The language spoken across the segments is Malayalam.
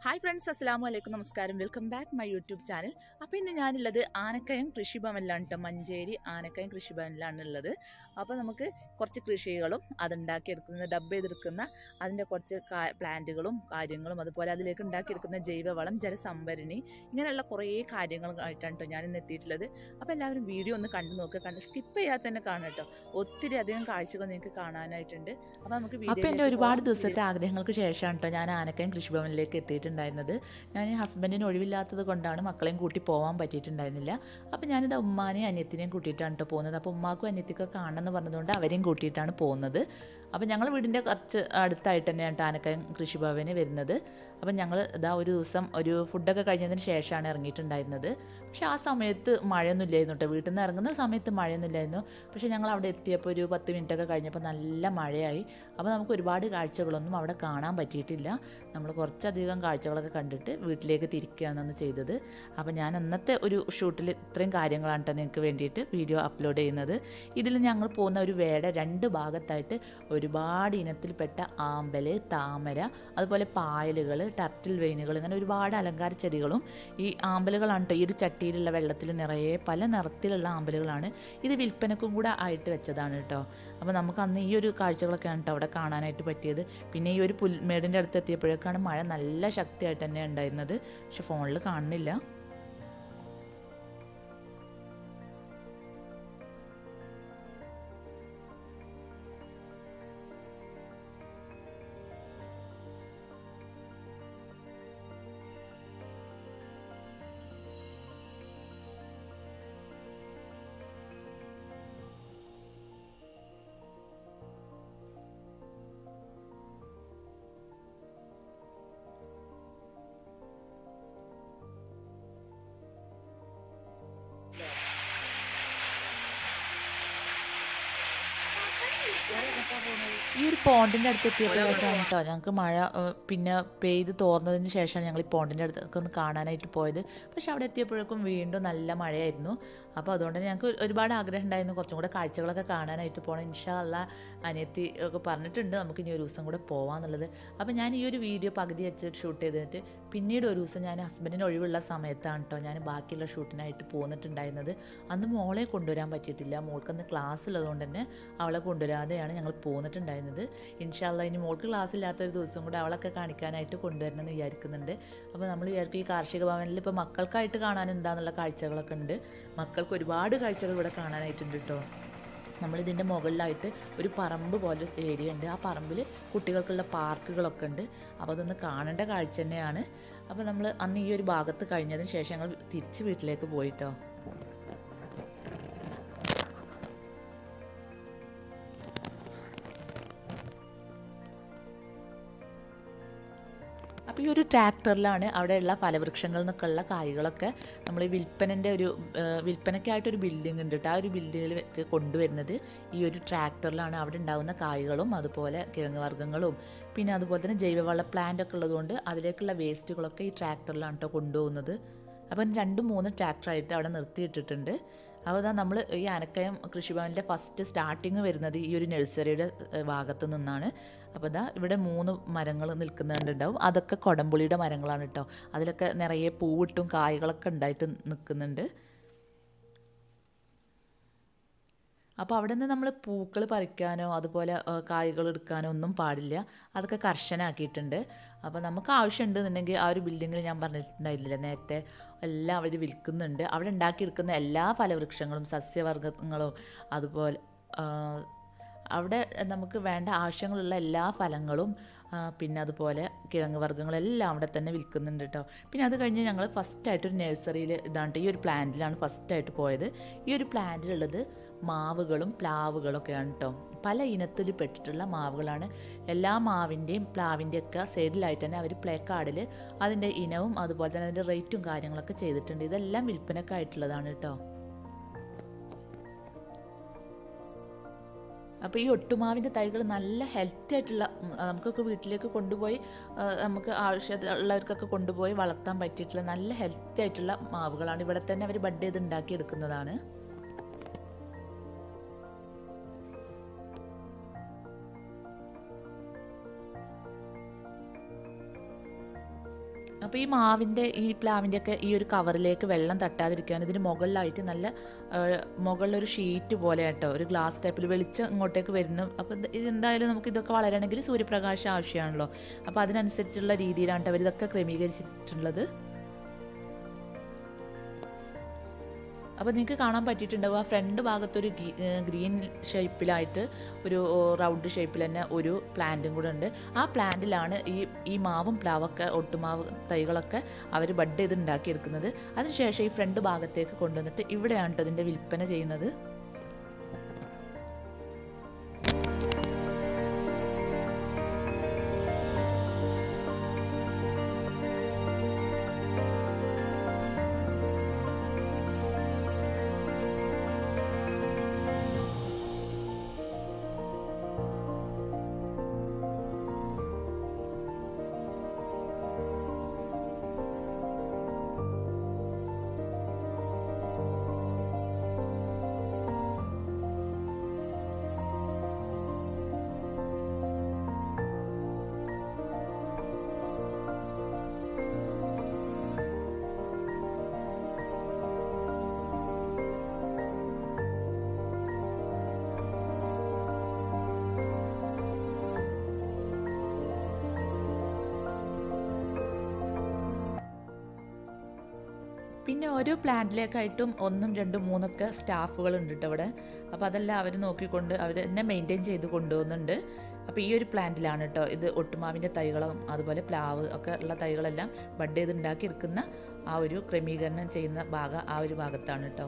ഹായ് ഫ്രണ്ട്സ് അസ്സാം വലൈക്കും നമസ്കാരം welcome back my YouTube channel അപ്പോൾ ഇന്ന് ഞാനുള്ളത് ആനക്കയം കൃഷിഭവനിലാണ് കേട്ടോ മഞ്ചേരി ആനക്കയം കൃഷിഭവനിലാണ് ഉള്ളത് അപ്പോൾ നമുക്ക് കുറച്ച് കൃഷികളും അതുണ്ടാക്കിയെടുക്കുന്ന ഡബ് ചെയ്തെടുക്കുന്ന അതിൻ്റെ കുറച്ച് കാ- പ്ലാന്റുകളും കാര്യങ്ങളും അതുപോലെ അതിലേക്ക് ഉണ്ടാക്കിയെടുക്കുന്ന ജൈവവളം ജലസംഭരണി ഇങ്ങനെയുള്ള കുറേ കാര്യങ്ങളായിട്ടാണ് കേട്ടോ ഞാൻ ഇന്ന് എത്തിയിട്ടുള്ളത് അപ്പോൾ എല്ലാവരും വീഡിയോ ഒന്ന് കണ്ടു നോക്കുക കണ്ട് സ്കിപ്പ് ചെയ്യാതെ തന്നെ കാണുക കേട്ടോ ഒത്തിരി അധികം കാഴ്ചകൾ നിങ്ങൾക്ക് കാണാനായിട്ടുണ്ട് അപ്പോൾ നമുക്ക് അപ്പോൾ എൻ്റെ വീഡിയോയിലേക്ക് ഒരുപാട് പോകാം. ദിവസത്തെ ആഗ്രഹങ്ങൾക്ക് ശേഷമാണ് കേട്ടോ ഞാൻ ആനക്കയം കൃഷിഭവനിലേക്ക് എത്തിയിട്ടുണ്ടായിരുന്നത് ഞാൻ ഹസ്ബൻഡിന് ഒഴിവില്ലാത്തത് കൊണ്ടാണ് മക്കളെയും കൂട്ടി പോകാൻ പറ്റിയിട്ടുണ്ടായിരുന്നില്ല അപ്പോൾ ഞാനിത് ഉമ്മാനെയും അനിയത്തിനെയും കൂട്ടിയിട്ടാണ് കേട്ടോ പോകുന്നത് അപ്പോൾ ഉമ്മാക്കും അനിയത്തിക്കും കാണണമെന്ന് പറഞ്ഞതുകൊണ്ട് അവരെയും കൂട്ടിയിട്ടാണ് പോകുന്നത് അപ്പോൾ ഞങ്ങൾ വീടിൻ്റെ കുറച്ച് അടുത്തായിട്ട് തന്നെയാണ് കേട്ടോ ആനക്കയം കൃഷിഭവന് വരുന്നത് അപ്പം ഞങ്ങൾ ഇതാ ഒരു ദിവസം ഒരു ഫുഡൊക്കെ കഴിഞ്ഞതിന് ശേഷമാണ് ഇറങ്ങിയിട്ടുണ്ടായിരുന്നത് പക്ഷേ ആ സമയത്ത് മഴയൊന്നും ഇല്ലായിരുന്നു കേട്ടോ വീട്ടിൽ നിന്ന് ഇറങ്ങുന്ന സമയത്ത് മഴയൊന്നും ഇല്ലായിരുന്നു പക്ഷേ ഞങ്ങൾ അവിടെ എത്തിയപ്പോൾ ഒരു പത്ത് മിനിറ്റൊക്കെ കഴിഞ്ഞപ്പോൾ നല്ല മഴയായി അപ്പോൾ നമുക്ക് ഒരുപാട് കാഴ്ചകളൊന്നും അവിടെ കാണാൻ പറ്റിയിട്ടില്ല നമ്മൾ കുറച്ചധികം കാഴ്ചകളൊക്കെ കണ്ടിട്ട് വീട്ടിലേക്ക് തിരിക്കുകയാണ് ചെയ്തത് അപ്പോൾ ഞാൻ അന്നത്തെ ഒരു ഷൂട്ടിൽ ഇത്രയും കാര്യങ്ങളാണ് കേട്ടോ നിങ്ങൾക്ക് വേണ്ടിയിട്ട് വീഡിയോ അപ്ലോഡ് ചെയ്യുന്നത് ഇതിൽ ഞങ്ങൾ പോകുന്ന ഒരു വേട രണ്ട് ഭാഗത്തായിട്ട് ഒരുപാട് ഇനത്തിൽപ്പെട്ട ആമ്പല് താമര അതുപോലെ പായലുകൾ ടർട്ടിൽ വെയിനുകൾ ഇങ്ങനെ ഒരുപാട് അലങ്കാര ചെടികളും ഈ ആമ്പലുകളാണ് കേട്ടോ ഈ ഒരു ചട്ടിയിലുള്ള വെള്ളത്തിൽ നിറയെ പല നിറത്തിലുള്ള ആമ്പലുകളാണ് ഇത് വിൽപ്പനക്കും കൂടെ ആയിട്ട് വെച്ചതാണ് കേട്ടോ അപ്പോൾ നമുക്ക് അന്ന് ഈ ഒരു കാഴ്ചകളൊക്കെയാണ് കേട്ടോ അവിടെ കാണാനായിട്ട് പറ്റിയത് പിന്നെ ഈ ഒരു പുൽമേടിൻ്റെ അടുത്ത് എത്തിയപ്പോഴേക്കാണ് മഴ നല്ല ശക്തിയായിട്ട് തന്നെ ഉണ്ടായിരുന്നത് പക്ഷെ ഫോണിൽ കാണുന്നില്ല ഈ ഒരു പോണ്ടിൻ്റെ അടുത്ത് എത്തിയപ്പോഴേക്കാണ് കേട്ടോ ഞങ്ങൾക്ക് മഴ ഏഹ്, പിന്നെ പെയ്ത് തോർന്നതിന് ശേഷമാണ് ഞങ്ങൾ ഈ പോണ്ടിൻ്റെ അടുത്തൊക്കെ ഒന്ന് കാണാനായിട്ട് പോയത് പക്ഷെ അവിടെ എത്തിയപ്പോഴേക്കും വീണ്ടും നല്ല മഴയായിരുന്നു അപ്പോൾ അതുകൊണ്ട് തന്നെ ഞങ്ങൾക്ക് ഒരുപാട് ആഗ്രഹം ഉണ്ടായിരുന്നു കുറച്ചും കൂടെ കാഴ്ചകളൊക്കെ കാണാനായിട്ട് പോകണം ഇൻഷാ അല്ല അനിയത്തി ഒക്കെ പറഞ്ഞിട്ടുണ്ട് നമുക്ക് ഇനി ഒരു ദിവസം കൂടെ പോകാമെന്നുള്ളത് അപ്പോൾ ഞാൻ ഈ ഒരു വീഡിയോ പകുതി വെച്ചിട്ട് ഷൂട്ട് ചെയ്തിട്ട് പിന്നീട് ഒരു ദിവസം ഞാൻ ഹസ്ബൻഡിന് ഒഴിവുള്ള സമയത്താണ് കേട്ടോ ഞാൻ ബാക്കിയുള്ള ഷൂട്ടിനായിട്ട് പോന്നിട്ടുണ്ടായിരുന്നത് അന്ന് മോളെ കൊണ്ടുവരാൻ പറ്റിയിട്ടില്ല മോൾക്കന്ന് ക്ലാസ് ഉള്ളതുകൊണ്ട് തന്നെ അവളെ കൊണ്ടുവരാതെയാണ് ഞങ്ങൾ പോന്നിട്ടുണ്ടായിരുന്നത് ഇൻഷാല്ല ഇനി മോൾക്ക് ക്ലാസ് ഇല്ലാത്ത ഒരു ദിവസം കൂടെ അവളൊക്കെ കാണിക്കാനായിട്ട് കൊണ്ടുവരണമെന്ന് വിചാരിക്കുന്നുണ്ട് അപ്പോൾ നമ്മൾ വിചാരിക്കും ഈ കാർഷിക ഭവനിൽ ഇപ്പോൾ മക്കൾക്കായിട്ട് കാണാൻ എന്താണെന്നുള്ള കാഴ്ചകളൊക്കെ ഉണ്ട് മക്കൾക്ക് ഒരുപാട് കാഴ്ചകൾ ഇവിടെ കാണാനായിട്ടുണ്ട് കേട്ടോ നമ്മളിതിൻ്റെ മുകളിലായിട്ട് ഒരു പറമ്പ് പോലെ ഏരിയ ഉണ്ട് ആ പറമ്പിൽ കുട്ടികൾക്കുള്ള പാർക്കുകളൊക്കെ ഉണ്ട് അപ്പോൾ അതൊന്ന് കാണേണ്ട കാഴ്ച തന്നെയാണ് അപ്പോൾ നമ്മൾ അന്ന് ഈ ഒരു ഭാഗത്ത് കഴിഞ്ഞതിന് ശേഷം ഞങ്ങൾ തിരിച്ച് വീട്ടിലേക്ക് പോയിട്ടോ അപ്പോൾ ഈ ഒരു ട്രാക്ടറിലാണ് അവിടെയുള്ള ഫലവൃക്ഷങ്ങളിൽ നിന്നൊക്കെയുള്ള കായ്കളൊക്കെ നമ്മൾ ഈ വിൽപ്പനൻ്റെ ഒരു ഏഹ്, വിൽപ്പനയ്ക്കായിട്ടൊരു ബിൽഡിംഗ് ഉണ്ട് കേട്ടോ ആ ഒരു ബിൽഡിങ്ങിൽ കൊണ്ടുവരുന്നത് ഈ ഒരു ട്രാക്ടറിലാണ് അവിടെ ഉണ്ടാകുന്ന കായ്കളും അതുപോലെ കിഴങ്ങ് വർഗ്ഗങ്ങളും പിന്നെ അതുപോലെ തന്നെ ജൈവവള പ്ലാന്റ് ഒക്കെ ഉള്ളതുകൊണ്ട് അതിലേക്കുള്ള വേസ്റ്റുകളൊക്കെ ഈ ട്രാക്ടറിലാണ് കേട്ടോ കൊണ്ടുപോകുന്നത് അപ്പം രണ്ട് മൂന്ന് ട്രാക്ടറായിട്ട് അവിടെ നിർത്തിയിട്ടിട്ടുണ്ട് അപ്പോൾ ഇതാ നമ്മൾ ഈ അനക്കയം കൃഷിഭവനിലെ ഫസ്റ്റ് സ്റ്റാർട്ടിങ് വരുന്നത് ഈ ഒരു നഴ്സറിയുടെ ഏഹ്, ഭാഗത്ത് നിന്നാണ് അപ്പോൾ ഇതാ ഇവിടെ മൂന്ന് മരങ്ങൾ നിൽക്കുന്നുണ്ടാവും അതൊക്കെ കൊടംപുളിയുടെ മരങ്ങളാണ് കേട്ടോ അതിലൊക്കെ നിറയെ പൂവിട്ടും കായ്കളൊക്കെ ഉണ്ടായിട്ട് നിൽക്കുന്നുണ്ട് അപ്പോൾ അവിടെ നിന്ന് നമ്മൾ പൂക്കൾ പറിക്കാനോ അതുപോലെ ഏഹ്, കായ്കൾ എടുക്കാനോ ഒന്നും പാടില്ല അതൊക്കെ കർശനമാക്കിയിട്ടുണ്ട് അപ്പോൾ നമുക്ക് ആവശ്യമുണ്ടെന്നുണ്ടെങ്കിൽ ആ ഒരു ബിൽഡിങ്ങിൽ ഞാൻ പറഞ്ഞിട്ടുണ്ടായിരുന്നില്ല നേരത്തെ എല്ലാം അവർ വിൽക്കുന്നുണ്ട് അവിടെ ഉണ്ടാക്കിയെടുക്കുന്ന എല്ലാ ഫലവൃക്ഷങ്ങളും സസ്യവർഗ്ഗങ്ങളും അതുപോലെ ആഹ്, അവിടെ നമുക്ക് വേണ്ട ആവശ്യങ്ങളുള്ള എല്ലാ ഫലങ്ങളും ആ, പിന്നെ അതുപോലെ കിഴങ്ങ് വർഗ്ഗങ്ങളെല്ലാം അവിടെ തന്നെ വിൽക്കുന്നുണ്ട് കേട്ടോ പിന്നെ അത് കഴിഞ്ഞ് ഞങ്ങൾ ഫസ്റ്റായിട്ട് ഒരു നഴ്സറിയിൽ ഇതാണ്ട് ഈ ഒരു പ്ലാന്റിലാണ് ഫസ്റ്റായിട്ട് പോയത് ഈ ഒരു പ്ലാന്റിലുള്ളത് മാവുകളും പ്ലാവുകളൊക്കെയാണ് കേട്ടോ പല ഇനത്തിൽ പെട്ടിട്ടുള്ള മാവുകളാണ് എല്ലാ മാവിൻ്റെയും പ്ലാവിൻ്റെയും ഒക്കെ സൈഡിലായിട്ട് തന്നെ അവർ പ്ലേ കാർഡിൽ അതിൻ്റെ ഇനവും അതുപോലെ തന്നെ അതിൻ്റെ റേറ്റും കാര്യങ്ങളൊക്കെ ചെയ്തിട്ടുണ്ട് ഇതെല്ലാം വിൽപ്പനക്കായിട്ടുള്ളതാണ് കേട്ടോ അപ്പോൾ ഈ ഒട്ടുമാവിൻ്റെ തൈകൾ നല്ല ഹെൽത്തി ആയിട്ടുള്ള ഉം, നമുക്കൊക്കെ വീട്ടിലേക്ക് കൊണ്ടുപോയി ആ, നമുക്ക് ആവശ്യമുള്ളവർക്കൊക്കെ കൊണ്ടുപോയി വളർത്താൻ പറ്റിയിട്ടുള്ള നല്ല ഹെൽത്തി ആയിട്ടുള്ള മാവുകളാണ് ഇവിടെ തന്നെ അവർ ബഡ് ചെയ്ത് ഉണ്ടാക്കിയെടുക്കുന്നതാണ് അപ്പോൾ ഈ മാവിൻ്റെ ഈ പ്ലാവിൻ്റെ ഒക്കെ ഈ ഒരു കവറിലേക്ക് വെള്ളം തട്ടാതിരിക്കാൻ ഇതിന് മുകളിലായിട്ട് നല്ല ആ, മുകളിലൊരു ഷീറ്റ് പോലെ കേട്ടോ ഒരു ഗ്ലാസ് ടൈപ്പിൽ വെളിച്ചം ഇങ്ങോട്ടേക്ക് വരുന്നു അപ്പോൾ ഇത് ഇതെന്തായാലും നമുക്ക് ഇതൊക്കെ വളരണമെങ്കിൽ സൂര്യപ്രകാശം ആവശ്യമാണല്ലോ അപ്പോൾ അതിനനുസരിച്ചുള്ള രീതിയിലാണ് ട്ടോ അവരിതൊക്കെ ക്രമീകരിച്ചിട്ടുള്ളത് അപ്പോൾ നിങ്ങൾക്ക് കാണാൻ പറ്റിയിട്ടുണ്ടാവും ആ ഫ്രണ്ട് ഭാഗത്തൊരു ഗ്രീൻ ഷേപ്പിലായിട്ട് ഒരു റൗണ്ട് ഷേപ്പിൽ തന്നെ ഒരു പ്ലാന്റും കൂടെ ഉണ്ട് ആ പ്ലാന്റിലാണ് ഈ ഈ മാവും പ്ലാവൊക്കെ ഒട്ടുമാവ് തൈകളൊക്കെ അവർ ബഡ് ചെയ്ത് ഉണ്ടാക്കിയെടുക്കുന്നത് അതിനുശേഷം ഈ ഫ്രണ്ട് ഭാഗത്തേക്ക് കൊണ്ടുവന്നിട്ട് ഇവിടെയാണ് ട്ടോ ഇതിൻ്റെ വിൽപ്പന ചെയ്യുന്നത് പിന്നെ ഓരോ പ്ലാന്റിലേക്കായിട്ടും ഒന്നും രണ്ടും മൂന്നൊക്കെ സ്റ്റാഫുകൾ ഉണ്ട് കേട്ടോ ഇവിടെ അപ്പോൾ അതെല്ലാം അവർ നോക്കിക്കൊണ്ട് അവർ എന്നെ മെയിൻറ്റെയിൻ ചെയ്ത് കൊണ്ടുപോകുന്നുണ്ട് അപ്പോൾ ഈ ഒരു പ്ലാന്റിലാണ് കേട്ടോ ഇത് ഒട്ടുമാവിൻ്റെ തൈകളും അതുപോലെ പ്ലാവ് ഒക്കെ ഉള്ള തൈകളെല്ലാം ബഡ് ചെയ്ത് ഉണ്ടാക്കിയെടുക്കുന്ന ആ ഒരു ക്രമീകരണം ചെയ്യുന്ന ഭാഗം ആ ഒരു ഭാഗത്താണ് കേട്ടോ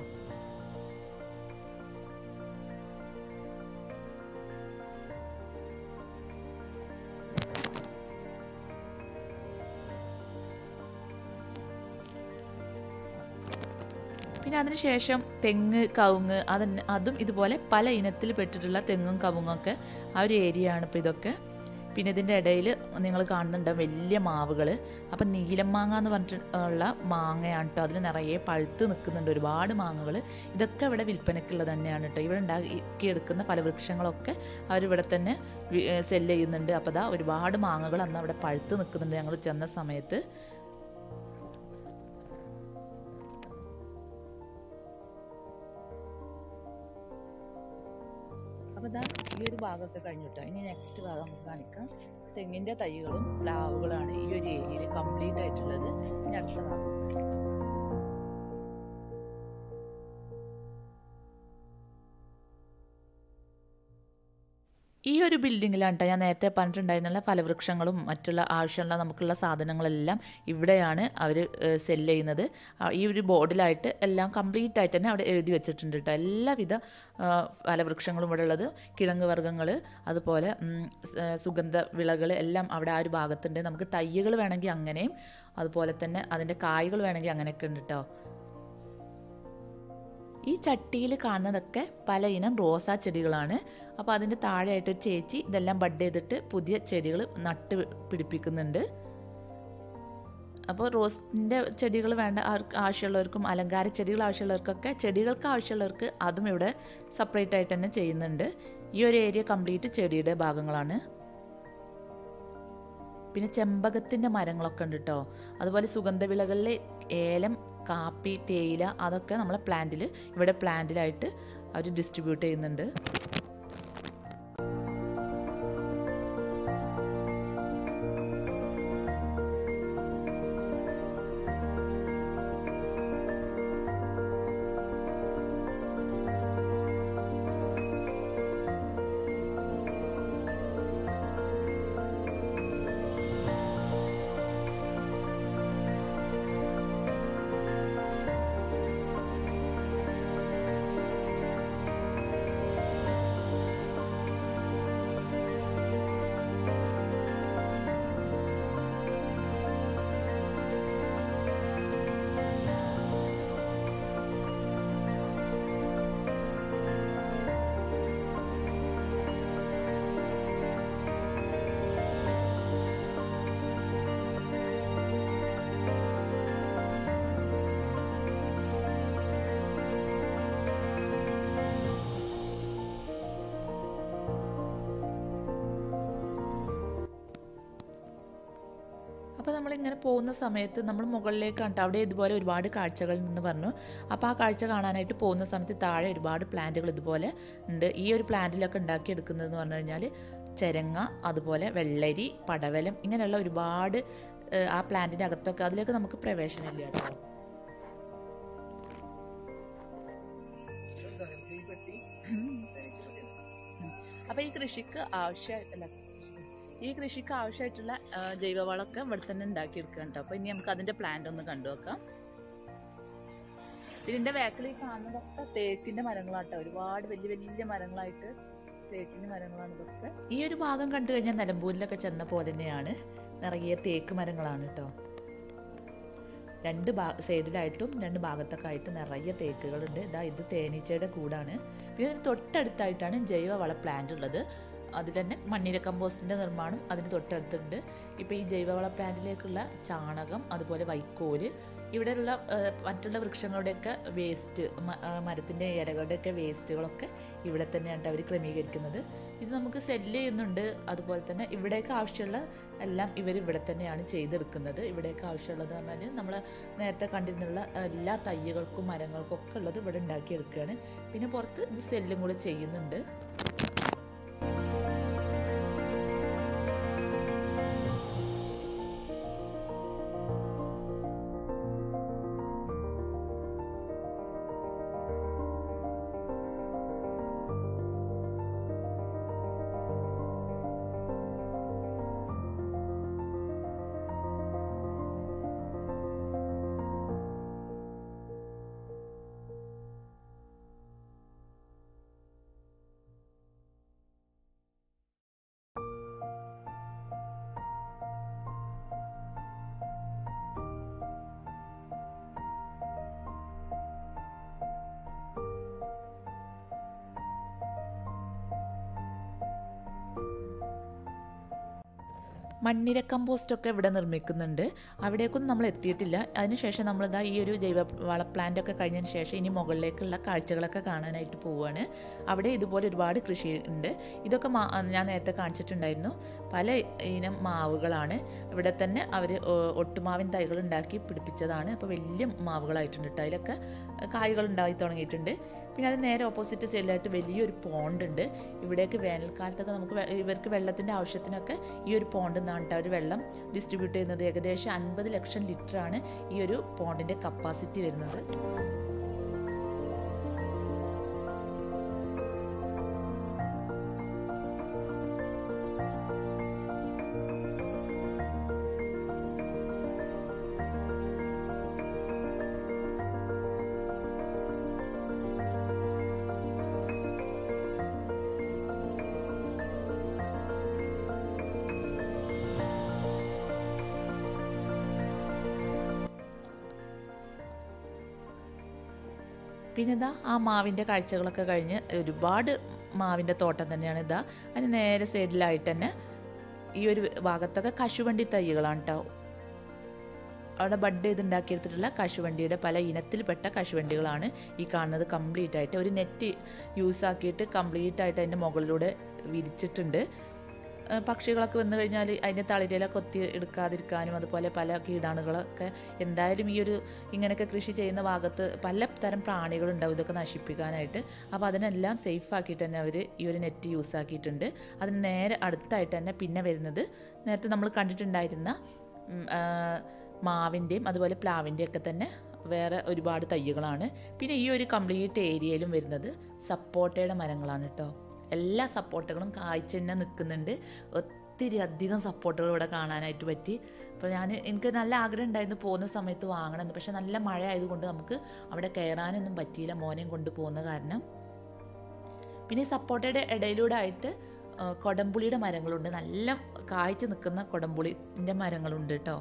പിന്നെ അതിനുശേഷം തെങ്ങ് കവുങ്ങ് അതന്നെ അതും ഇതുപോലെ പല ഇനത്തിൽ പെട്ടിട്ടുള്ള തെങ്ങും കവുങ്ങൊക്കെ ആ ഒരു ഏരിയ ആണ് ഇപ്പോൾ ഇതൊക്കെ പിന്നെ ഇതിൻ്റെ ഇടയിൽ നിങ്ങൾ കാണുന്നുണ്ട് വലിയ മാവുകൾ അപ്പം നീലം മാങ്ങ എന്ന് പറഞ്ഞിട്ട് ഉള്ള മാങ്ങയാണ് കേട്ടോ അതിൽ നിറയെ പഴുത്ത് നിൽക്കുന്നുണ്ട് ഒരുപാട് മാങ്ങകൾ ഇതൊക്കെ ഇവിടെ വിൽപ്പനയ്ക്കുള്ളത് തന്നെയാണ് കേട്ടോ ഇവിടെ ഉണ്ടാക്കിയെടുക്കുന്ന പല വൃക്ഷങ്ങളൊക്കെ അവരിവിടെ തന്നെ സെല്ല് ചെയ്യുന്നുണ്ട് അപ്പോൾ അതാ ഒരുപാട് മാങ്ങകൾ അന്ന് അവിടെ പഴുത്ത് നിൽക്കുന്നുണ്ട് ഞങ്ങൾ ചെന്ന സമയത്ത് അപ്പോൾ ഇതാ ഈ ഒരു ഭാഗമൊക്കെ കഴിഞ്ഞു കേട്ടോ ഇനി നെക്സ്റ്റ് ഭാഗം നമുക്ക് കാണിക്കാം തെങ്ങിൻ്റെ തൈകളും പ്ലാവുകളാണ് ഈ ഒരു ഏരിയയിൽ കംപ്ലീറ്റ് ആയിട്ടുള്ളത് ഇനി അടുത്ത ഭാഗം ഈ ഒരു ബിൽഡിങ്ങിലാണ് കേട്ടോ ഞാൻ നേരത്തെ പറഞ്ഞിട്ടുണ്ടായിരുന്നുള്ള ഫലവൃക്ഷങ്ങളും മറ്റുള്ള ആവശ്യമുള്ള നമുക്കുള്ള സാധനങ്ങളെല്ലാം ഇവിടെയാണ് അവർ സെല്ല് ചെയ്യുന്നത് ആ, ഈ ഒരു ബോർഡിലായിട്ട് എല്ലാം കംപ്ലീറ്റ് ആയിട്ട് തന്നെ അവിടെ എഴുതി വെച്ചിട്ടുണ്ട് കേട്ടോ എല്ലാവിധ ആ, ഫലവൃക്ഷങ്ങളും ഇവിടെ ഉള്ളത് കിഴങ്ങ് വർഗ്ഗങ്ങൾ അതുപോലെ ഉം, സ- സുഗന്ധ വിളകൾ എല്ലാം അവിടെ ആ ഒരു ഭാഗത്തുണ്ട് നമുക്ക് തയ്യകൾ വേണമെങ്കിൽ അങ്ങനെയും അതുപോലെ തന്നെ അതിൻ്റെ കായ്കൾ വേണമെങ്കിൽ അങ്ങനെയൊക്കെ ഉണ്ട് കേട്ടോ ഈ ചട്ടിയിൽ കാണുന്നതൊക്കെ പല ഇനം റോസാ ചെടികളാണ് അപ്പോൾ അതിൻ്റെ താഴെയായിട്ട് ഒരു ചേച്ചി ഇതെല്ലാം ബഡ് ചെയ്തിട്ട് പുതിയ ചെടികൾ നട്ട് പിടിപ്പിക്കുന്നുണ്ട് അപ്പോൾ റോസിൻ്റെ ചെടികൾ വേണ്ട ആർക്ക് ആവശ്യമുള്ളവർക്കും അലങ്കാര ചെടികൾ ആവശ്യമുള്ളവർക്കൊക്കെ ചെടികൾക്ക് ആവശ്യമുള്ളവർക്ക് അതും ഇവിടെ സെപ്പറേറ്റ് ആയിട്ട് തന്നെ ചെയ്യുന്നുണ്ട് ഈ ഒരു ഏരിയ കംപ്ലീറ്റ് ചെടിയുടെ ഭാഗങ്ങളാണ് പിന്നെ ചെമ്പകത്തിൻ്റെ മരങ്ങളൊക്കെ ഉണ്ട് കേട്ടോ അതുപോലെ സുഗന്ധവിളകളിലെ ഏലം കാപ്പി തേയില അതൊക്കെ നമ്മളെ പ്ലാന്റിൽ ഇവിടെ പ്ലാന്റിലായിട്ട് അവർ ഡിസ്ട്രിബ്യൂട്ട് ചെയ്യുന്നുണ്ട് അപ്പോൾ നമ്മളിങ്ങനെ പോകുന്ന സമയത്ത് നമ്മൾ മുകളിലേക്ക് കണ്ടു അവിടെ ഇതുപോലെ ഒരുപാട് കാഴ്ചകൾ നിന്ന് പറഞ്ഞു അപ്പോൾ ആ കാഴ്ച കാണാനായിട്ട് പോകുന്ന സമയത്ത് താഴെ ഒരുപാട് പ്ലാന്റുകൾ ഇതുപോലെ ഉണ്ട് ഈ ഒരു പ്ലാന്റിലൊക്കെ ഉണ്ടാക്കിയെടുക്കുന്നതെന്ന് പറഞ്ഞു കഴിഞ്ഞാൽ ചെരങ്ങ അതുപോലെ വെള്ളരി പടവലം ഇങ്ങനെയുള്ള ഒരുപാട് ഏഹ്, ആ പ്ലാന്റിൻ്റെ അകത്തൊക്കെ അതിലേക്ക് നമുക്ക് പ്രവേശനമില്ല കേട്ടോ അപ്പോൾ ഈ കൃഷിക്ക് ആവശ്യ അല്ല ഈ കൃഷിക്ക് ആവശ്യമായിട്ടുള്ള ആ, ജൈവവളമൊക്കെ ഇവിടെ തന്നെ ഉണ്ടാക്കിയെടുക്കാം കേട്ടോ അപ്പോൾ ഇനി നമുക്ക് അതിൻ്റെ പ്ലാന്റ് ഒന്ന് കണ്ടു നോക്കാം ഇതിൻ്റെ ബാക്കിൽ ഈ കാണുന്നതൊക്കെ തേക്കിൻ്റെ മരങ്ങളാട്ടോ ഒരുപാട് വലിയ വലിയ മരങ്ങളായിട്ട് തേക്കിൻ്റെ മരങ്ങളാണ് ഇതൊക്കെ ഈ ഒരു ഭാഗം കണ്ടു കഴിഞ്ഞാൽ നിലമ്പൂരിലൊക്കെ ചെന്ന പോലെ തന്നെയാണ് നിറയെ തേക്ക് മരങ്ങളാണ് കേട്ടോ രണ്ട് ഭാ സൈഡിലായിട്ടും രണ്ട് ഭാഗത്തൊക്കെ ആയിട്ട് നിറയെ തേക്കുകളുണ്ട് ഇതാ ഇത് തേനീച്ചയുടെ കൂടാണ് പിന്നെ ഇതിന് തൊട്ടടുത്തായിട്ടാണ് ജൈവവള പ്ലാന്റ് ഉള്ളത് അതിൽ തന്നെ മണ്ണിര കമ്പോസ്റ്റിൻ്റെ നിർമ്മാണം അതിന് തൊട്ടടുത്തുണ്ട് ഇപ്പോൾ ഈ ജൈവവള പ്ലാന്റിലേക്കുള്ള ചാണകം അതുപോലെ വൈക്കോല് ഇവിടെയുള്ള ഏഹ്, മറ്റുള്ള വൃക്ഷങ്ങളുടെയൊക്കെ വേസ്റ്റ് മരത്തിൻ്റെ ഇലകളുടെയൊക്കെ വേസ്റ്റുകളൊക്കെ ഇവിടെ തന്നെയാണ് അവർ ക്രമീകരിക്കുന്നത് ഇത് നമുക്ക് സെല്ല് ചെയ്യുന്നുണ്ട് അതുപോലെ തന്നെ ഇവിടേക്ക് ആവശ്യമുള്ള എല്ലാം ഇവർ ഇവിടെ തന്നെയാണ് ചെയ്തെടുക്കുന്നത് ഇവിടേക്ക് ആവശ്യമുള്ളത് പറഞ്ഞാൽ നമ്മൾ നേരത്തെ കണ്ടിരുന്നുള്ള എല്ലാ തയ്യകൾക്കും മരങ്ങൾക്കും ഒക്കെ ഉള്ളത് ഇവിടെ ഉണ്ടാക്കിയെടുക്കുകയാണ് പിന്നെ പുറത്ത് ഇത് സെല്ലും കൂടെ ചെയ്യുന്നുണ്ട് മണ്ണിര കമ്പോസ്റ്റൊക്കെ ഇവിടെ നിർമ്മിക്കുന്നുണ്ട് അവിടേക്കൊന്നും നമ്മൾ എത്തിയിട്ടില്ല അതിനുശേഷം നമ്മളിതാ ഈ ഒരു ജൈവ വള പ്ലാന്റ് ഒക്കെ കഴിഞ്ഞതിന് ശേഷം ഇനി മുകളിലേക്കുള്ള കാഴ്ചകളൊക്കെ കാണാനായിട്ട് പോവുകയാണ് അവിടെ ഇതുപോലെ ഒരുപാട് കൃഷി ഉണ്ട് ഇതൊക്കെ മാ ഞാൻ നേരത്തെ കാണിച്ചിട്ടുണ്ടായിരുന്നു പല ഇനം മാവുകളാണ് ഇവിടെ തന്നെ അവർ ഒട്ടുമാവിൻ തൈകൾ ഉണ്ടാക്കി പിടിപ്പിച്ചതാണ് അപ്പോൾ വലിയ മാവുകളായിട്ടുണ്ട് കേട്ടോ അതിലൊക്കെ കായ്കൾ ഉണ്ടായി തുടങ്ങിയിട്ടുണ്ട് പിന്നെ അത് നേരെ ഓപ്പോസിറ്റ് സൈഡിലായിട്ട് വലിയൊരു പോണ്ട് ഉണ്ട് ഇവിടേക്ക് വേനൽക്കാലത്തൊക്കെ നമുക്ക് വെ- ഇവർക്ക് വെള്ളത്തിൻ്റെ ആവശ്യത്തിനൊക്കെ ഈ ഒരു പോണ്ടിൽ നിന്നാണ് കേട്ടോ അവർ വെള്ളം ഡിസ്ട്രിബ്യൂട്ട് ചെയ്യുന്നത് ഏകദേശം അൻപത് ലക്ഷം ലിറ്ററാണ് ഈ ഒരു പോണ്ടിൻ്റെ കപ്പാസിറ്റി വരുന്നത് പിന്നെ ഇതാ ആ മാവിൻ്റെ കാഴ്ചകളൊക്കെ കഴിഞ്ഞ് ഒരുപാട് മാവിൻ്റെ തോട്ടം തന്നെയാണ് ഇതാ അതിന് നേരെ സൈഡിലായിട്ട് തന്നെ ഈ ഒരു ഭാഗത്തൊക്കെ കശുവണ്ടി തൈകളാണ് കേട്ടോ അവിടെ ബഡ് ചെയ്ത് ഉണ്ടാക്കിയെടുത്തിട്ടുള്ള കശുവണ്ടിയുടെ പല ഇനത്തിൽപ്പെട്ട കശുവണ്ടികളാണ് ഈ കാണുന്നത് കംപ്ലീറ്റ് ആയിട്ട് ഒരു നെറ്റ് യൂസ് ആക്കിയിട്ട് കംപ്ലീറ്റ് ആയിട്ട് അതിൻ്റെ മുകളിലൂടെ വിരിച്ചിട്ടുണ്ട് ഏഹ് പക്ഷികളൊക്കെ വന്നു കഴിഞ്ഞാൽ അതിൻ്റെ തളിരിലൊക്കെ കൊത്തി എടുക്കാതിരിക്കാനും അതുപോലെ പല കീടാണുകളൊക്കെ എന്തായാലും ഈ ഒരു ഇങ്ങനെയൊക്കെ കൃഷി ചെയ്യുന്ന ഭാഗത്ത് പല തരം പ്രാണികളുണ്ടാവും ഇതൊക്കെ നശിപ്പിക്കാനായിട്ട് അപ്പോൾ അതിനെല്ലാം സേഫ് ആക്കിയിട്ട് തന്നെ അവർ ഈ ഒരു നെറ്റ് യൂസ് ആക്കിയിട്ടുണ്ട് അതിന് നേരെ അടുത്തായിട്ട് തന്നെ പിന്നെ വരുന്നത് നേരത്തെ നമ്മൾ കണ്ടിട്ടുണ്ടായിരുന്ന ഉം, ആ, മാവിൻ്റെയും അതുപോലെ പ്ലാവിൻ്റെയും ഒക്കെ തന്നെ വേറെ ഒരുപാട് തയ്യകളാണ് പിന്നെ ഈ ഒരു കംപ്ലീറ്റ് ഏരിയയിലും വരുന്നത് സപ്പോട്ടയുടെ മരങ്ങളാണ് കേട്ടോ എല്ലാ സപ്പോർട്ടുകളും കായ്ച്ച തന്നെ നിൽക്കുന്നുണ്ട് ഒത്തിരി അധികം സപ്പോർട്ടുകൾ ഇവിടെ കാണാനായിട്ട് പറ്റി അപ്പോൾ ഞാൻ എനിക്ക് നല്ല ആഗ്രഹം ഉണ്ടായിരുന്നു പോകുന്ന സമയത്ത് വാങ്ങണമെന്ന് പക്ഷെ നല്ല മഴ ആയതുകൊണ്ട് നമുക്ക് അവിടെ കയറാനൊന്നും പറ്റിയില്ല മോനെയും കൊണ്ട് പോകുന്ന കാരണം പിന്നെ ഈ സപ്പോർട്ടയുടെ ഇടയിലൂടെ ആയിട്ട് ആ, കൊടംപുളിയുടെ മരങ്ങളുണ്ട് നല്ല കായ്ച്ച് നിൽക്കുന്ന കൊടംപുളിൻ്റെ മരങ്ങളുണ്ട് കേട്ടോ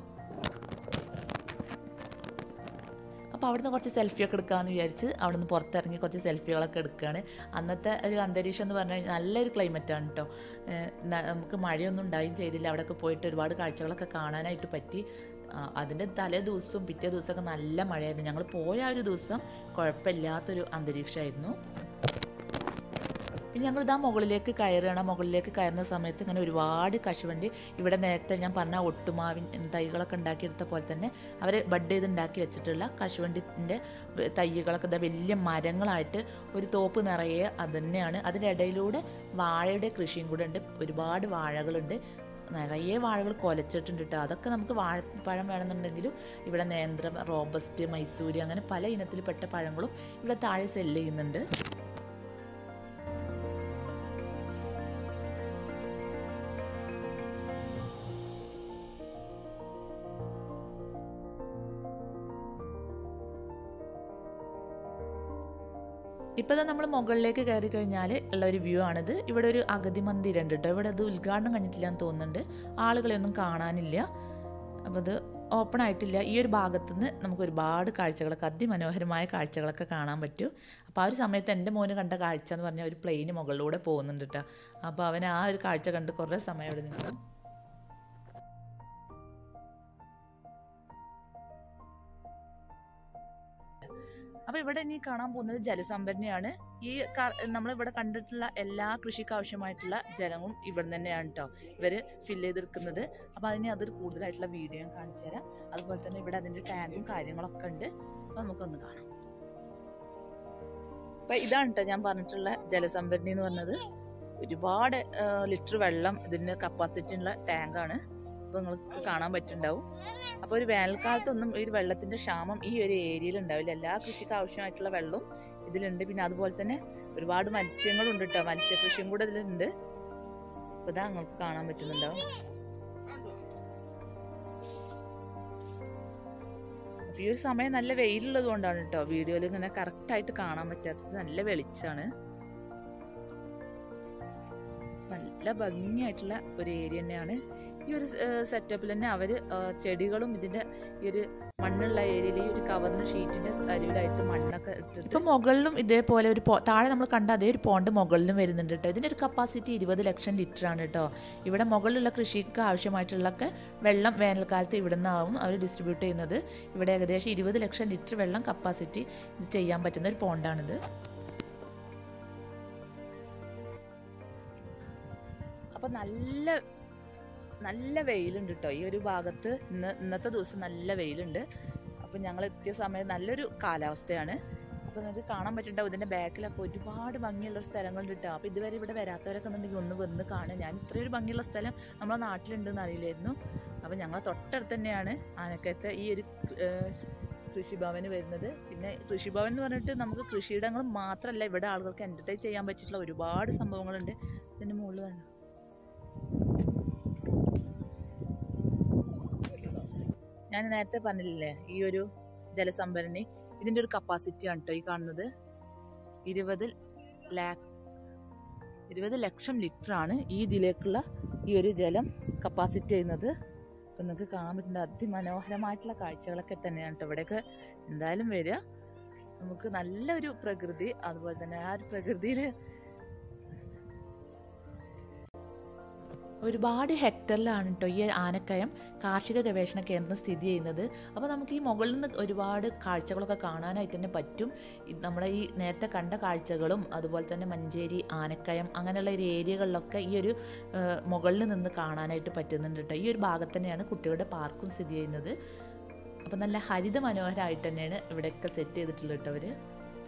അപ്പോൾ അവിടുന്ന് കുറച്ച് സെൽഫിയൊക്കെ എടുക്കാമെന്ന് വിചാരിച്ച് അവിടുന്ന് പുറത്തിറങ്ങി കുറച്ച് സെൽഫികളൊക്കെ എടുക്കുകയാണ് അന്നത്തെ ഒരു അന്തരീക്ഷം എന്ന് പറഞ്ഞു കഴിഞ്ഞാൽ നല്ലൊരു ക്ലൈമറ്റാണ് കേട്ടോ ഏഹ് ന- നമുക്ക് മഴയൊന്നും ഉണ്ടായും ചെയ്തില്ല അവിടെയൊക്കെ പോയിട്ട് ഒരുപാട് കാഴ്ചകളൊക്കെ കാണാനായിട്ട് പറ്റി ആ, അതിൻ്റെ തലേ ദിവസവും പിറ്റേ ദിവസമൊക്കെ നല്ല മഴയായിരുന്നു ഞങ്ങൾ പോയ ആ ഒരു ദിവസം കുഴപ്പമില്ലാത്തൊരു അന്തരീക്ഷമായിരുന്നു പിന്നെ ഞങ്ങൾ ഇതാ മുകളിലേക്ക് കയറുകയാണ് മുകളിലേക്ക് കയറുന്ന സമയത്ത് ഇങ്ങനെ ഒരുപാട് കശുവണ്ടി ഇവിടെ നേരത്തെ ഞാൻ പറഞ്ഞ ഒട്ടുമാവിൻ തൈകളൊക്കെ ഉണ്ടാക്കിയെടുത്ത പോലെ തന്നെ അവർ ബഡ് ചെയ്ത് ഉണ്ടാക്കി വെച്ചിട്ടുള്ള കശുവണ്ടിൻ്റെ തൈകളൊക്കെ ഇതാ വലിയ മരങ്ങളായിട്ട് ഒരു തോപ്പ് നിറയെ അത് തന്നെയാണ് അതിൻ്റെ ഇടയിലൂടെ വാഴയുടെ കൃഷിയും കൂടെ ഉണ്ട് ഒരുപാട് വാഴകളുണ്ട് നിറയെ വാഴകൾ കൊലച്ചിട്ടുണ്ട് കേട്ടോ അതൊക്കെ നമുക്ക് വാഴപ്പഴം വേണമെന്നുണ്ടെങ്കിലും ഇവിടെ നേന്ത്രം റോബസ്റ്റ് മൈസൂരി അങ്ങനെ പല ഇനത്തിൽപ്പെട്ട പഴങ്ങളും ഇവിടെ താഴെ സെല്ല് ചെയ്യുന്നുണ്ട് ഇപ്പോൾ നമ്മൾ മുകളിലേക്ക് കയറി കഴിഞ്ഞാൽ ഉള്ള ഒരു വ്യൂ ആണിത് ഇവിടെ ഒരു അഗതി മന്ദിരം ഉണ്ട് കേട്ടോ ഇവിടെ അത് ഉദ്ഘാടനം കഴിഞ്ഞിട്ടില്ല എന്ന് തോന്നുന്നുണ്ട് ആളുകളെയൊന്നും കാണാനില്ല അപ്പോൾ അത് ഓപ്പൺ ആയിട്ടില്ല ഈ ഒരു ഭാഗത്തു നിന്ന് നമുക്ക് ഒരുപാട് കാഴ്ചകളൊക്കെ അതിമനോഹരമായ കാഴ്ചകളൊക്കെ കാണാൻ പറ്റും അപ്പോൾ ആ ഒരു സമയത്ത് എൻ്റെ മോന് കണ്ട കാഴ്ച എന്ന് പറഞ്ഞാൽ ഒരു പ്ലെയിന് മുകളിലൂടെ പോകുന്നുണ്ട് കേട്ടോ അപ്പോൾ അവൻ ആ ഒരു കാഴ്ച കണ്ട് കുറേ സമയം അവിടെ നിന്നു അപ്പോൾ ഇവിടെ ഇനി കാണാൻ പോകുന്നത് ജലസംഭരണിയാണ് ഈ നമ്മളിവിടെ കണ്ടിട്ടുള്ള എല്ലാ കൃഷിക്ക് ആവശ്യമായിട്ടുള്ള ജലവും ഇവിടെ തന്നെയാണ് കേട്ടോ ഇവർ ഫില്ല് ചെയ്തെടുക്കുന്നത് അപ്പോൾ അതിന് അതൊരു കൂടുതലായിട്ടുള്ള വീഡിയോ ഞാൻ കാണിച്ചു തരാം അതുപോലെ തന്നെ ഇവിടെ അതിൻ്റെ ടാഗും കാര്യങ്ങളൊക്കെ ഉണ്ട് അപ്പോൾ നമുക്കൊന്ന് കാണാം അപ്പം ഇതാണ് കേട്ടോ ഞാൻ പറഞ്ഞിട്ടുള്ള ജലസംഭരണി എന്ന് പറഞ്ഞത് ഒരുപാട് ലിറ്റർ വെള്ളം ഇതിന് കപ്പാസിറ്റി ഉള്ള ടാങ്കാണ് അപ്പോൾ നിങ്ങൾക്ക് കാണാൻ പറ്റുന്നുണ്ടാവും അപ്പോൾ ഒരു വേനൽക്കാലത്തൊന്നും ഈ ഒരു വെള്ളത്തിൻ്റെ ക്ഷാമം ഈ ഒരു ഏരിയയിൽ ഉണ്ടാവില്ല എല്ലാ കൃഷിക്ക് ആവശ്യമായിട്ടുള്ള വെള്ളവും ഇതിലുണ്ട് പിന്നെ അതുപോലെ തന്നെ ഒരുപാട് മത്സ്യങ്ങളുണ്ട് കേട്ടോ മത്സ്യകൃഷിയും കൂടെ ഇതിലുണ്ട് അപ്പോൾ ഇതാ നിങ്ങൾക്ക് കാണാൻ പറ്റുന്നുണ്ടാവും അപ്പോൾ ഈ ഒരു സമയം നല്ല വെയിലുള്ളത് കൊണ്ടാണ് കേട്ടോ വീഡിയോയിൽ ഇങ്ങനെ കറക്റ്റായിട്ട് കാണാൻ പറ്റാത്തത് നല്ല വെളിച്ചാണ് നല്ല ഭംഗിയായിട്ടുള്ള ഒരു ഏരിയ തന്നെയാണ് ഈ ഒരു സെറ്റപ്പിൽ തന്നെ അവർ ചെടികളും ഇതിൻ്റെ ഈ ഒരു മണ്ണുള്ള ഏരിയയിൽ ഈ ഒരു കവറിന് ഷീറ്റിൻ്റെ അരിവിലായിട്ട് മണ്ണൊക്കെ ഇട്ടിട്ട് ഇപ്പം മുകളിലും ഇതേപോലെ ഒരു പോ- താഴെ നമ്മൾ കണ്ട അതേ ഒരു പോണ്ട് മുകളിലും വരുന്നുണ്ട് കേട്ടോ ഇതിൻ്റെ ഒരു കപ്പാസിറ്റി ഇരുപത് ലക്ഷം ലിറ്റർ ആണ് കേട്ടോ ഇവിടെ മുകളിലുള്ള കൃഷിക്ക് ആവശ്യമായിട്ടുള്ളൊക്കെ വെള്ളം വേനൽക്കാലത്ത് ഇവിടെ നിന്നാവും അവർ ഡിസ്ട്രിബ്യൂട്ട് ചെയ്യുന്നത് ഇവിടെ ഏകദേശം ഇരുപത് ലക്ഷം ലിറ്റർ വെള്ളം കപ്പാസിറ്റി ഇത് ചെയ്യാൻ പറ്റുന്ന ഒരു പോണ്ടാണിത് അപ്പോൾ നല്ല നല്ല വെയിലുണ്ട് കേട്ടോ ഈ ഒരു ഭാഗത്ത് ഇന്ന് ഇന്നത്തെ ദിവസം നല്ല വെയിലുണ്ട് അപ്പോൾ ഞങ്ങൾ എത്തിയ സമയം നല്ലൊരു കാലാവസ്ഥയാണ് അപ്പോൾ നിങ്ങൾക്ക് കാണാൻ പറ്റുന്നുണ്ടാവും ഇതിൻ്റെ ബാക്കിലൊക്കെ ഒരുപാട് ഭംഗിയുള്ള സ്ഥലങ്ങളുണ്ട് കേട്ടോ അപ്പോൾ ഇതുവരെ ഇവിടെ വരാത്തവരൊക്കെ ഉണ്ടെങ്കിൽ ഒന്ന് വന്ന് കാണുക ഞാൻ ഇത്രയൊരു ഭംഗിയുള്ള സ്ഥലം നമ്മളെ നാട്ടിലുണ്ടെന്ന് അറിയില്ലായിരുന്നു അപ്പോൾ ഞങ്ങൾ തൊട്ടടുത്ത് തന്നെയാണ് ആനക്കയത്തെ ഈ ഒരു ഏഹ്, കൃഷിഭവന് വരുന്നത് പിന്നെ കൃഷിഭവൻ എന്ന് പറഞ്ഞിട്ട് നമുക്ക് കൃഷിയിടങ്ങൾ മാത്രമല്ല ഇവിടെ ആളുകൾക്ക് എൻ്റർടൈൻ ചെയ്യാൻ പറ്റിയിട്ടുള്ള ഒരുപാട് സംഭവങ്ങളുണ്ട് ഇതിൻ്റെ മുകളിൽ തന്നെ ഞാൻ നേരത്തെ പറഞ്ഞില്ലേ ഈ ഒരു ജലസംഭരണി ഇതിൻ്റെ ഒരു കപ്പാസിറ്റി ആണ് കേട്ടോ ഈ കാണുന്നത് ഇരുപത് ലാക്ക് ഇരുപത് ലക്ഷം ലിറ്റർ ആണ് ഈ ഇതിലേക്കുള്ള ഈ ഒരു ജലം കപ്പാസിറ്റി ചെയ്യുന്നത് അപ്പം നിങ്ങൾക്ക് കാണാൻ പറ്റുന്ന അതിമനോഹരമായിട്ടുള്ള കാഴ്ചകളൊക്കെ തന്നെയാണ് കേട്ടോ ഇവിടെയൊക്കെ എന്തായാലും വരിക നമുക്ക് നല്ലൊരു പ്രകൃതി അതുപോലെ തന്നെ ആ ഒരു പ്രകൃതിയിൽ ഒരുപാട് ഹെക്ടറിലാണ് കേട്ടോ ഈ ആനക്കയം കാർഷിക ഗവേഷണ കേന്ദ്രം സ്ഥിതി ചെയ്യുന്നത് അപ്പോൾ നമുക്ക് ഈ മുകളിൽ നിന്ന് ഒരുപാട് കാഴ്ചകളൊക്കെ കാണാനായിട്ട് തന്നെ പറ്റും ഇത് നമ്മുടെ ഈ നേരത്തെ കണ്ട കാഴ്ചകളും അതുപോലെ തന്നെ മഞ്ചേരി ആനക്കയം അങ്ങനെയുള്ള ഒരു ഏരിയകളിലൊക്കെ ഈ ഒരു ആ, മുകളിൽ നിന്ന് കാണാനായിട്ട് പറ്റുന്നുണ്ട് കേട്ടോ ഈ ഒരു ഭാഗത്ത് തന്നെയാണ് കുട്ടികളുടെ പാർക്കും സ്ഥിതി ചെയ്യുന്നത് അപ്പോൾ നല്ല ഹരിത മനോഹരമായിട്ട് തന്നെയാണ് ഇവിടെയൊക്കെ സെറ്റ് ചെയ്തിട്ടുള്ളത് കേട്ടോ അവർ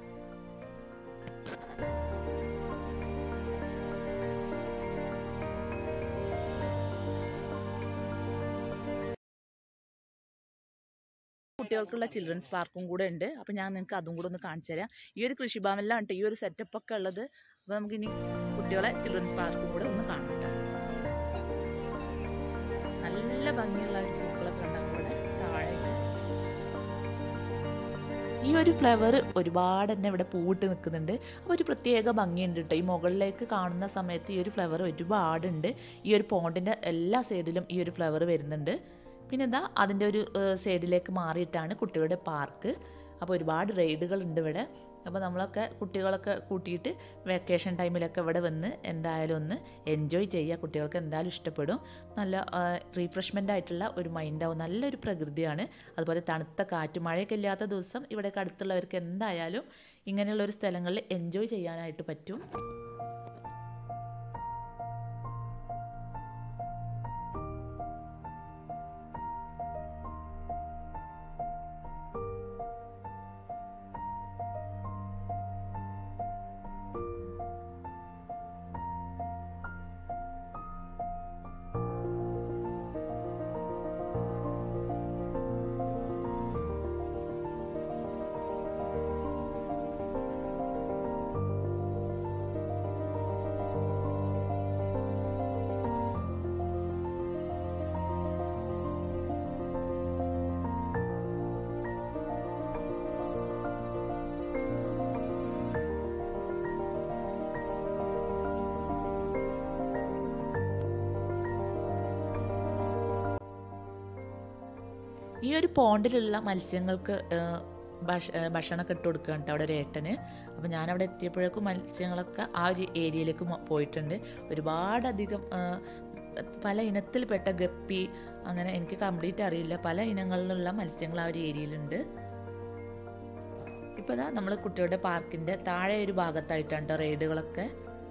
കുട്ടികൾക്കുള്ള ചിൽഡ്രൻസ് പാർക്കും കൂടെ ഉണ്ട് അപ്പോൾ ഞാൻ നിങ്ങൾക്ക് അതും കൂടെ ഒന്ന് കാണിച്ചു തരാം ഈ ഒരു കൃഷിഭവനിലാണ് കേട്ടോ ഈ ഒരു സെറ്റപ്പ് ഒക്കെ ഉള്ളത് അപ്പോൾ നമുക്ക് ഇനി കുട്ടികളെ ചിൽഡ്രൻസ് പാർക്കും കൂടെ ഒന്ന് കാണാം കേട്ടോ നല്ല ഭംഗിയുള്ള പൂക്കളൊക്കെ ഉണ്ടാകും ഇവിടെ താഴെ ഈ ഒരു ഫ്ലവർ ഒരുപാട് തന്നെ ഇവിടെ പൂവിട്ട് നിൽക്കുന്നുണ്ട് അപ്പോൾ ഒരു പ്രത്യേക ഭംഗിയുണ്ട് കേട്ടോ ഈ മുകളിലേക്ക് കാണുന്ന സമയത്ത് ഈ ഒരു ഫ്ലവർ ഒരുപാടുണ്ട് ഈ ഒരു പോണ്ടിൻ്റെ എല്ലാ സൈഡിലും ഈ ഒരു ഫ്ലവർ വരുന്നുണ്ട് പിന്നെ എന്താ അതിൻ്റെ ഒരു സൈഡിലേക്ക് മാറിയിട്ടാണ് കുട്ടികളുടെ പാർക്ക് അപ്പോൾ ഒരുപാട് റൈഡുകൾ ഉണ്ട് ഇവിടെ അപ്പോൾ നമ്മളൊക്കെ കുട്ടികളൊക്കെ കൂട്ടിയിട്ട് വെക്കേഷൻ ടൈമിലൊക്കെ ഇവിടെ വന്ന് എന്തായാലും ഒന്ന് എൻജോയ് ചെയ്യുക കുട്ടികൾക്ക് എന്തായാലും ഇഷ്ടപ്പെടും നല്ല റീഫ്രഷ്മെൻ്റ് ആയിട്ടുള്ള ഒരു മൈൻഡാവും നല്ലൊരു പ്രകൃതിയാണ് അതുപോലെ തണുത്ത കാറ്റ് മഴയൊക്കെ ഇല്ലാത്ത ദിവസം ഇവിടെയൊക്കെ അടുത്തുള്ളവർക്ക് എന്തായാലും ഇങ്ങനെയുള്ള ഒരു സ്ഥലങ്ങളിൽ എൻജോയ് ചെയ്യാനായിട്ട് പറ്റും ഈ ഒരു പോണ്ടിലുള്ള മത്സ്യങ്ങൾക്ക് ഏഹ്, ഭക്ഷ ഏഹ്, ഭക്ഷണമൊക്കെ ഇട്ട് കൊടുക്കുകയാണ് കേട്ടോ അവിടെ ഒരു ഏട്ടന് അപ്പോൾ ഞാനവിടെ എത്തിയപ്പോഴേക്കും മത്സ്യങ്ങളൊക്കെ ആ ഒരു ഏരിയയിലേക്ക് മൊ- പോയിട്ടുണ്ട് ഒരുപാടധികം ഏഹ്, പല ഇനത്തിൽപ്പെട്ട ഗപ്പി അങ്ങനെ എനിക്ക് കംപ്ലീറ്റ് അറിയില്ല പല ഇനങ്ങളിലുള്ള മത്സ്യങ്ങൾ ആ ഒരു ഏരിയയിലുണ്ട് ഇപ്പോൾ ഇതാ നമ്മൾ കുട്ടികളുടെ പാർക്കിൻ്റെ താഴെ ഒരു ഭാഗത്തായിട്ടാണ് കേട്ടോ റൈഡുകളൊക്കെ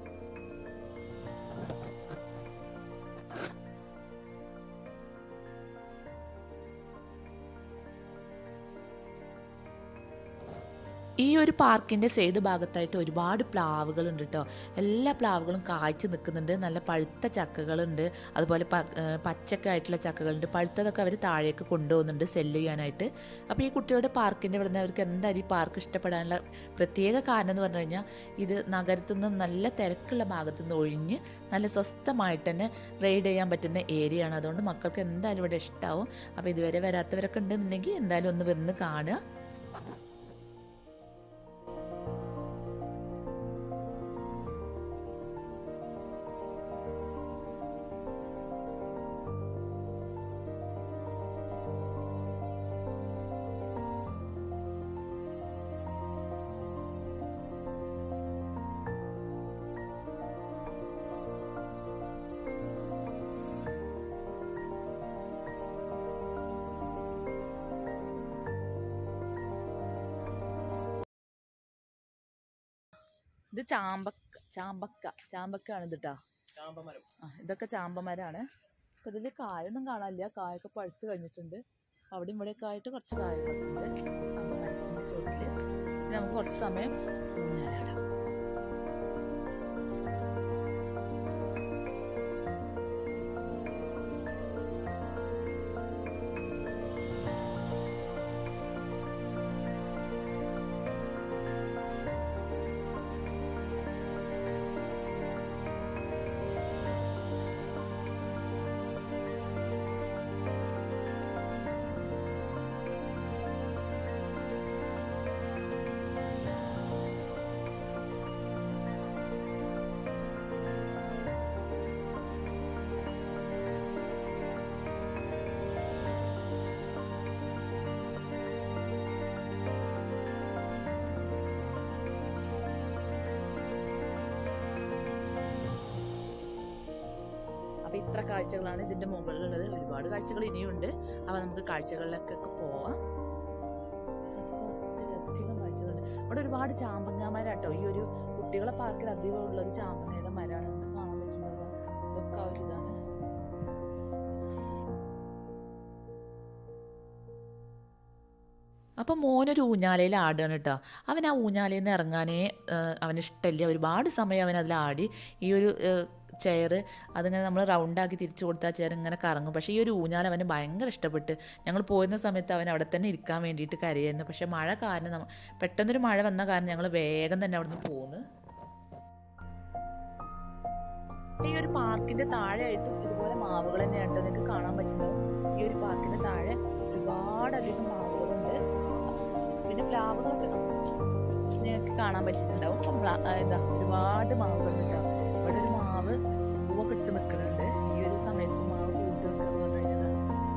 ഈ ഒരു പാർക്കിൻ്റെ സൈഡ് ഭാഗത്തായിട്ട് ഒരുപാട് പ്ലാവുകളുണ്ട് കേട്ടോ എല്ലാ പ്ലാവുകളും കായ്ച്ച് നിൽക്കുന്നുണ്ട് നല്ല പഴുത്ത ചക്കകളുണ്ട് അതുപോലെ പ ഏഹ് പച്ചക്ക ആയിട്ടുള്ള ചക്കകളുണ്ട് പഴുത്തതൊക്കെ അവർ താഴേക്ക് കൊണ്ടുപോകുന്നുണ്ട് സെല്ല് ചെയ്യാനായിട്ട് അപ്പോൾ ഈ കുട്ടികളുടെ പാർക്കിൻ്റെ ഇവിടെ നിന്ന് അവർക്ക് എന്തായാലും ഈ പാർക്ക് ഇഷ്ടപ്പെടാനുള്ള പ്രത്യേക കാരണം എന്ന് പറഞ്ഞു കഴിഞ്ഞാൽ ഇത് നഗരത്തു നിന്നും നല്ല തിരക്കുള്ള ഭാഗത്തു നിന്ന് ഒഴിഞ്ഞ് നല്ല സ്വസ്ഥമായിട്ട് തന്നെ റൈഡ് ചെയ്യാൻ പറ്റുന്ന ഏരിയ ആണ് അതുകൊണ്ട് മക്കൾക്ക് എന്തായാലും ഇവിടെ ഇഷ്ടമാവും അപ്പോൾ ഇതുവരെ വരാത്തവരൊക്കെ ഉണ്ടെന്നുണ്ടെങ്കിൽ എന്തായാലും ഒന്ന് വന്ന് കാണുക ഇത് ചാമ്പക്ക ചാമ്പക്ക ചാമ്പക്കാണ് ഇത് കേട്ടോ ചാമ്പമരം ആ ഇതൊക്കെ ചാമ്പമരാണ് അപ്പോൾ ഇതിൽ കായൊന്നും കാണാനില്ല കായൊക്കെ പഴുത്ത് കഴിഞ്ഞിട്ടുണ്ട് അവിടെ ഇവിടെയൊക്കെ ആയിട്ട് കുറച്ച് കായകളൊക്കെ ഉണ്ട് ചാമ്പമരത്തിൻ്റെ ചോട്ടിൽ ഇനി നമുക്ക് കുറച്ച് സമയം ഊഞ്ഞാലാടാം അപ്പോൾ ഇത്ര കാഴ്ചകളാണ് ഇതിൻ്റെ മുകളിലുള്ളത് ഒരുപാട് കാഴ്ചകൾ ഇനിയുണ്ട് അപ്പോൾ നമുക്ക് കാഴ്ചകളിലേക്കൊക്കെ പോവാം ഒത്തിരിയധികം കാഴ്ചകളുണ്ട് ഇവിടെ ഒരുപാട് ചാമ്പങ്ങ മരാട്ടോ ഈ ഒരു കുട്ടികളെ പാർക്കിൽ അധികം ഉള്ളത് ചാമ്പങ്ങയുടെ മരമാണ് നിങ്ങൾക്ക് കാണാൻ പറ്റുന്നത് ഇതൊക്കെ ആ ഒരു ഇതാണ് അപ്പം മോനൊരു ഊഞ്ഞാലയിൽ ആടുകയാണ് കേട്ടോ അവൻ ആ ഊഞ്ഞാലയിൽ നിന്ന് ഇറങ്ങാനേ ഏഹ്, അവന് ഇഷ്ടമില്ല ഒരുപാട് സമയം അവൻ അതിൽ ആടി ഈ ഒരു ചെയർ അതിങ്ങനെ നമ്മൾ റൗണ്ടാക്കി തിരിച്ചു കൊടുത്താൽ ചെയർ ഇങ്ങനെ കറങ്ങും പക്ഷേ ഈ ഒരു ഊഞ്ഞാൽ അവന് ഭയങ്കര ഇഷ്ടപ്പെട്ട് ഞങ്ങൾ പോയിരുന്ന സമയത്ത് അവൻ അവിടെ തന്നെ ഇരിക്കാൻ വേണ്ടിയിട്ട് കരയായിരുന്നു പക്ഷേ മഴ കാരണം നമ്മ പെട്ടെന്നൊരു മഴ വന്ന കാരണം ഞങ്ങൾ വേഗം തന്നെ അവിടെ നിന്ന് പോന്ന് ഈ ഒരു പാർക്കിന്റെ താഴെയായിട്ടും ഇതുപോലെ മാവുകൾ തന്നെയാണ് ട്ടോ നിങ്ങൾക്ക് കാണാൻ പറ്റുന്നത് ഈ ഒരു പാർക്കിന്റെ താഴെ ഒരുപാടധികം മാവുകളുണ്ട് പിന്നെ പ്ലാവുകളൊക്കെ നിങ്ങൾക്ക് കാണാൻ പറ്റിയിട്ടുണ്ടാവും അപ്പം പ്ലാ- ആ, ഇതാ ഒരുപാട് മാവുകളുണ്ട് ട്ടോ. ഇവിടെ ഒരു മാവ് പൂവൊക്കെ ഇട്ട് നിൽക്കുന്നുണ്ട് ഈ ഒരു സമയത്ത് മാവ് പൂത്ത് നിൽക്കുക പറഞ്ഞു കഴിഞ്ഞാൽ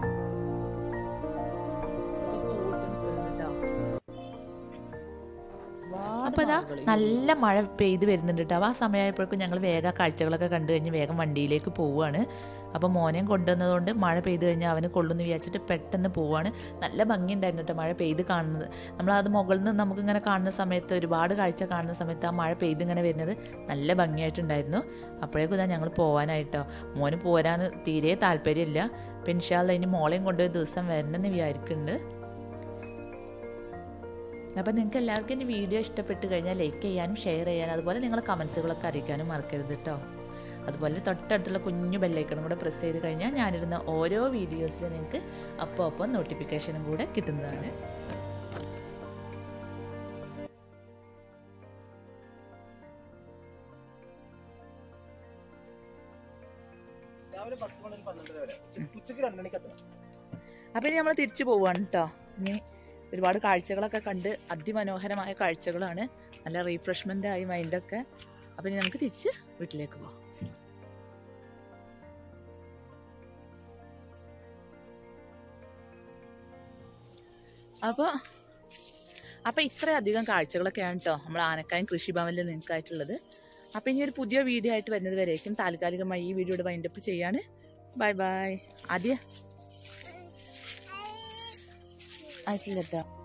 പൂവിട്ട് നിൽക്കുന്നുണ്ട് ട്ടോ. ഒരുപാട് അപ്പോൾ ഇതാ മാവുകൾ. നല്ല മഴ പെയ്ത് വരുന്നുണ്ട് കേട്ടോ ആ സമയമായപ്പോഴേക്കും ഞങ്ങൾ വേഗം ആ കാഴ്ചകളൊക്കെ കണ്ടു കഴിഞ്ഞ് വേഗം വണ്ടിയിലേക്ക് പോവുകയാണ് അപ്പോൾ മോനെയും കൊണ്ടുവന്നതുകൊണ്ട് മഴ പെയ്ത് കഴിഞ്ഞാൽ അവന് കൊള്ളുന്നു വിചാരിച്ചിട്ട് പെട്ടെന്ന് പോവുകയാണ് നല്ല ഭംഗിയുണ്ടായിരുന്നു കേട്ടോ മഴ പെയ്ത് കാണുന്നത് നമ്മളത് മുകളിൽ നിന്ന് നമുക്കിങ്ങനെ കാണുന്ന സമയത്ത് ഒരുപാട് കാഴ്ച കാണുന്ന സമയത്ത് ആ മഴ പെയ്ത് ഇങ്ങനെ വരുന്നത് നല്ല ഭംഗിയായിട്ടുണ്ടായിരുന്നു അപ്പോഴേക്കും ഇതാ ഞങ്ങൾ പോകാനായിട്ടോ മോന് പോരാൻ തീരെ താല്പര്യമില്ല അപ്പം ഇൻഷാല്ല ഇനി മോളെയും കൊണ്ടുപോയി ദിവസം വരണമെന്ന് വിചാരിക്കുന്നുണ്ട് അപ്പോൾ നിങ്ങൾക്ക് എല്ലാവർക്കും എൻ്റെ വീഡിയോ ഇഷ്ടപ്പെട്ട് കഴിഞ്ഞാൽ ലൈക്ക് ചെയ്യാനും ഷെയർ ചെയ്യാനും അതുപോലെ നിങ്ങളെ കമൻസുകളൊക്കെ അറിയിക്കാനും മറക്കരുത് കേട്ടോ അതുപോലെ തൊട്ടടുത്തുള്ള കുഞ്ഞു ബെല്ലൈക്കണും കൂടെ പ്രസ് ചെയ്ത് കഴിഞ്ഞാൽ ഞാനിടുന്ന ഓരോ വീഡിയോസിലും നിങ്ങൾക്ക് അപ്പോൾ അപ്പം നോട്ടിഫിക്കേഷനും കൂടെ കിട്ടുന്നതാണ് രാവിലെ പത്ത് മണി മുതൽ പന്ത്രണ്ടര വരെ ഉച്ച- ഉച്ചക്ക് രണ്ടു മണിക്ക് എത്തണം അപ്പം ഇനി നമ്മൾ തിരിച്ചു പോവാണ് കേട്ടോ ഇനി ഒരുപാട് കാഴ്ചകളൊക്കെ കണ്ട് അതിമനോഹരമായ കാഴ്ചകളാണ് നല്ല റീഫ്രഷ്മെൻ്റ് ആയി മൈൻഡൊക്കെ അപ്പം ഇനി നമുക്ക് തിരിച്ച് വീട്ടിലേക്ക് പോവാം അപ്പോൾ അപ്പോൾ ഇത്രയധികം കാഴ്ചകളൊക്കെയാണ് കേട്ടോ നമ്മൾ ആനക്കായം കൃഷിഭവനിൽ നിങ്ങൾക്കായിട്ടുള്ളത് അപ്പോൾ ഇനി ഒരു പുതിയ വീഡിയോ ആയിട്ട് വരുന്നത് വരേക്കും താൽക്കാലികമായി ഈ വീഡിയോയുടെ വൈൻഡപ്പ് ചെയ്യാണ് ബൈ ബൈ ആദ്യ ആയിട്ടില്ല കേട്ടോ